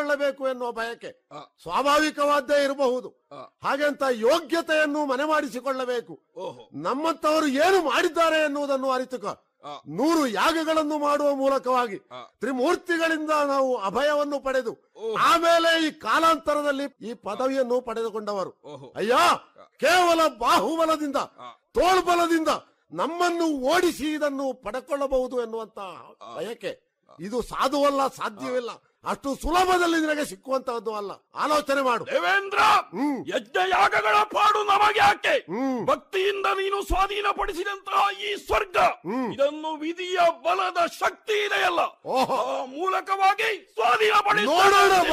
ಮಾಡಿಕೊಳ್ಳಬೇಕು ಎನ್ನುವ ಬಯಕೆ ಆ. ಸ್ವಾಭಾವಿಕವಾದ್ದೇ ಇರಬಹುದು ಆ. ಹಾಗೆಂತ ಯೋಗ್ಯತೆಯನ್ನು ಮನೆ ಮಾಡಿಸಿಕೊಳ್ಳಬೇಕು ಓಹೋ ನಮ್ಮಂತವರು ಏನು ಮಾಡಿದ್ದಾರೆ ಎನ್ನುವುದನ್ನು ಅರಿತುಕ ಆ. ನೂರು ಯಾಗಗಳನ್ನು ಮಾಡುವ ಮೂಲಕವಾಗಿ ಆ. ತ್ರಿಮೂರ್ತಿಗಳಿಂದ ನಾವು ಅಭಯವನ್ನು ಪಡೆದು ಓಹೋ. ಆಮೇಲೆ ಈ ಕಾಲಾಂತರದಲ್ಲಿ ಈ ಪದವಿಯನ್ನು ಪಡೆದುಕೊಂಡವರು ಓಹೋ ಅಯ್ಯ ಕೇವಲ ಬಾಹುಬಲದಿಂದ ಆ. ತೋಳ್ಬಲದಿಂದ ನಮ್ಮನ್ನು ಓಡಿಸಿ ಇದನ್ನು ಪಡೆಕೊಳ್ಳಬಹುದು ಎನ್ನುವಂತ ಬಯಕೆ ಇದು ಸಾಧುವಲ್ಲ ಸಾಧ್ಯವಿಲ್ಲ ಅಷ್ಟು ಸುಲಭದಲ್ಲಿ ನಿನಗೆ ಸಿಕ್ಕುವಂತಹದ್ದು ಅಲ್ಲ ಆಲೋಚನೆ ಮಾಡು ದೇವೇಂದ್ರ ಹ್ಮ್. ಯಜ್ಞಯಾಗಗಳ ಪಾಡು ನಮಗೆ ಯಾಕೆ ಹ್ಮ್. ಭಕ್ತಿಯಿಂದ ನೀನು ಸ್ವಾಧೀನಪಡಿಸಿದಂತಹ ಈ ಸ್ವರ್ಗ ಹ್ಮ್. ಇದನ್ನು ವಿಧಿಯ ಬಲದ ಶಕ್ತಿ ಇದೆಯಲ್ಲ ಓಹೋ. ಆ ಮೂಲಕವಾಗಿ ಸ್ವಾಧೀನಪಡಿಸ ನೋಡೋಣ